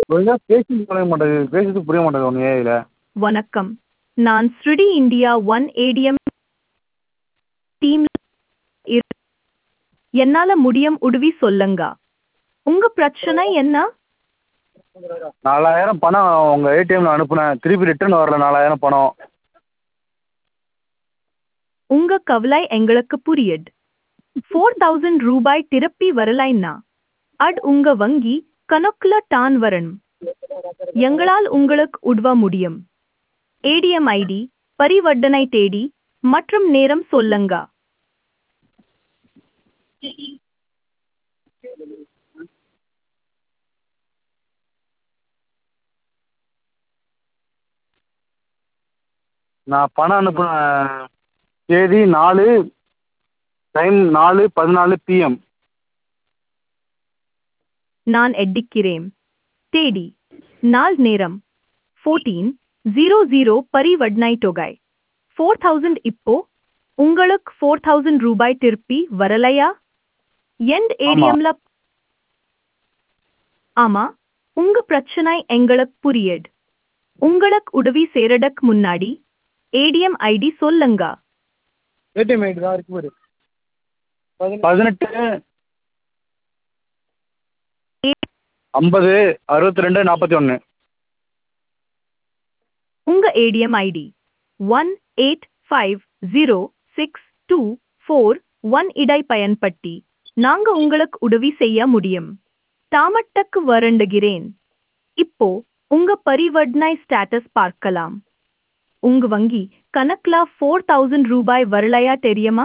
ஒழுங்காக பேசி புரிய மாட்டேங்குது பேசுறது புரிய மாட்டேங்குது ஒன்று ஏஐல வணக்கம் நான் ஸ்ருடி இந்தியா ஒன் ஏடிஎம் டீம் என்னால முடியும் உதவி சொல்லுங்க உங்க பிரச்சனை என்ன நாலாயிரம் பணம் உங்கள் ஏடிஎம்ல அனுப்புனேன் திருப்பி ரிட்டர்ன் வரல நாலாயிரம் பணம் உங்க கவலை எங்களுக்கு புரியுது ஃபோர் தௌசண்ட் ரூபாய் திருப்பி வரலைன்னா அட் உங்க வங்கி கணக்குல டான் வரணும் எங்களால் உங்களுக்கு உதவ முடியும் ஏடிஎம் ஐடி பரிவர்த்தனை தேதி மற்றும் நேரம் சொல்லுங்க நான் பணம் அனுப்புன தேதி நாலு டைம் நாலு பதினாலு பிஎம் நான் எட்டிக்கிறேன் தேதி நாள் நேரம் ஃபோர்டீன் ஜீரோ ஜீரோ பரிவர்த்தனை தொகை ஃபோர் தௌசண்ட் இப்போ உங்களுக்கு ஃபோர் தௌசண்ட் ரூபாய் திருப்பி வரலையா எந்த ஏடிஎம்ல ஆமா உங்க பிரச்சனை எங்களுக்கு புரியுது உங்களுக்கு உதவி சேரடக்கு முன்னாடி ஏடிஎம் ஐடி சொல்லுங்க ஏடிஎம் ஐடி தான் இருக்கு பாரு பதினெட்டு ஐம்பது அறுபத்தி ரெண்டு நாற்பத்தி ஒன்று உங்க ATM ID one eight five zero six two four one இடை பயன்படுத்தி நாங்க உங்களுக்கு உதவி செய்ய முடியும் தாமட்டக்கு வரண்டுகிறேன் இப்போ உங்க பரிவர்த்தனை ஸ்டேட்டஸ் பார்க்கலாம் உங்க வங்கி கணக்குல ஃபோர் தௌசண்ட் ரூபாய் வரலையா தெரியுமா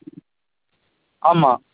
ஆமாம்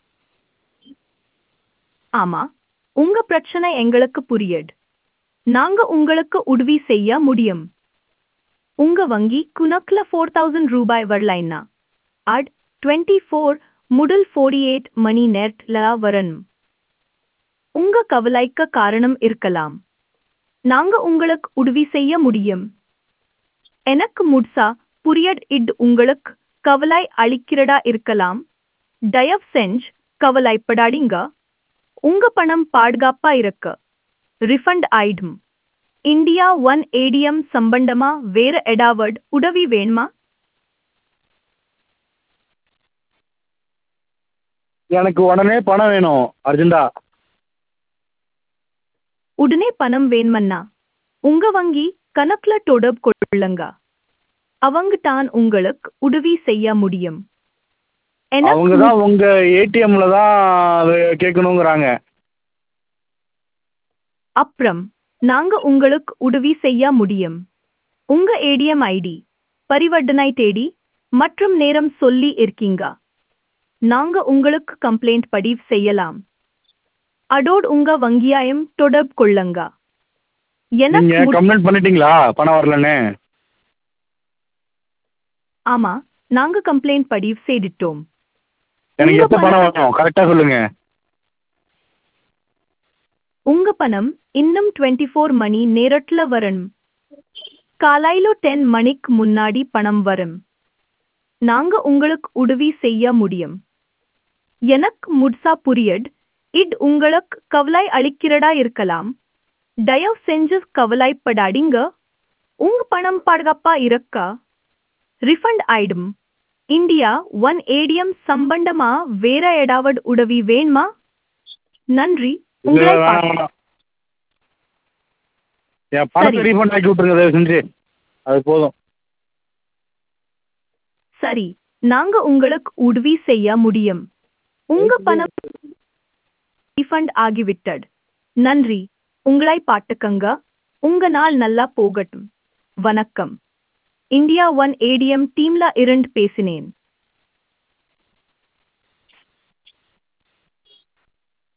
ஆமா உங்க பிரச்சனை எங்களுக்கு புரியுது நாங்க உங்களுக்கு உதவி செய்ய முடியும் உங்க வங்கி குணக்குல ஃபோர் தௌசண்ட் ரூபாய் வரலைன்னா அட் டுவெண்ட்டி ஃபோர் முதல் ஃபோர்டி எயிட் மணி நேரத்துல வரணும் உங்க கவலைக்கு காரணம் இருக்கலாம் நாங்க உங்களுக்கு உதவி செய்ய முடியும் எனக்கு முட்சா புரியட் இட் உங்களுக்கு கவலை அளிக்கிறதா இருக்கலாம் தயவு செஞ்சு கவலைப்படாதீங்க உங்க பணம் பாதுகாப்பா இருக்கு ரிஃபண்ட் ஆயிடும் இந்தியா ஒன் ஏடிஎம் சம்பந்தமா வேற எடாவட் உதவி வேணுமா எனக்கு உடனே பணம் வேணும் அர்ஜென்ட்டா உடனே பணம் வேணுமன்னா உங்க வங்கி கணக்குல தொடர்பு கொள்ளுங்க அவங்க தான் உங்களுக்கு உதவி செய்ய முடியும் எனக்கு அவங்க தான் உங்கள் ஏடிஎம்ல தான் அது கேட்கணுங்கிறாங்க அப்புறம் நாங்க உங்களுக்கு உதவி செய்ய முடியும் உங்க ஏடிஎம் ஐடி பரிவர்த்தனை தேதி மற்றும் நேரம் சொல்லி இருக்கீங்க நாங்க உங்களுக்கு கம்ப்ளைண்ட் பதிவு செய்யலாம் அதோடு உங்க வங்கியாயம் தொடர்பு கொள்ளுங்க எனக்கு நீங்கள் முடி- கம்ப்ளைண்ட் பண்ணிட்டீங்களா பணம் வரலன்னு ஆமா நாங்க கம்ப்ளைண்ட் பதிவு செய்துட்டோம் எனக்கு உங்க எப்போ பணம் வரும் கரெக்டாக சொல்லுங்க உங்க பணம் இன்னும் டுவெண்ட்டி ஃபோர் மணி நேரத்துல வரணும் காலையில டென் மணிக்கு முன்னாடி பணம் வரும் நாங்க உங்களுக்கு உதவி செய்ய முடியும் எனக்கு முட்சா புரியட் இட் உங்களுக்கு கவலை அளிக்கிறதா இருக்கலாம் தயவு செஞ்சு கவலைப்படாதீங்க உங்க பணம் பாதுகாப்பா இருக்கா ரிஃபண்ட் ஆயிடும் இந்தியா ஒன் ஏடிஎம் சம்பந்தமா வேற ஏதாவது உதவி வேணுமா நன்றி இல்லை உங்களை வேணாம் பார்க்க வேணாம் என் பணத்தை சரி. ரீஃபண்ட் ஆக்கி விட்ருங்க தயவு செஞ்சு அது போதும் சரி நாங்க உங்களுக்கு உதவி செய்ய முடியும் உங்க பணம் ரீஃபண்ட் ஆகிவிட்டது நன்றி உங்களை பாட்டுக்கங்க உங்க நாள் நல்லா போகட்டும் வணக்கம் இந்தியா ஒன் ஏடிஎம் டீம்ல இருந்து பேசினேன்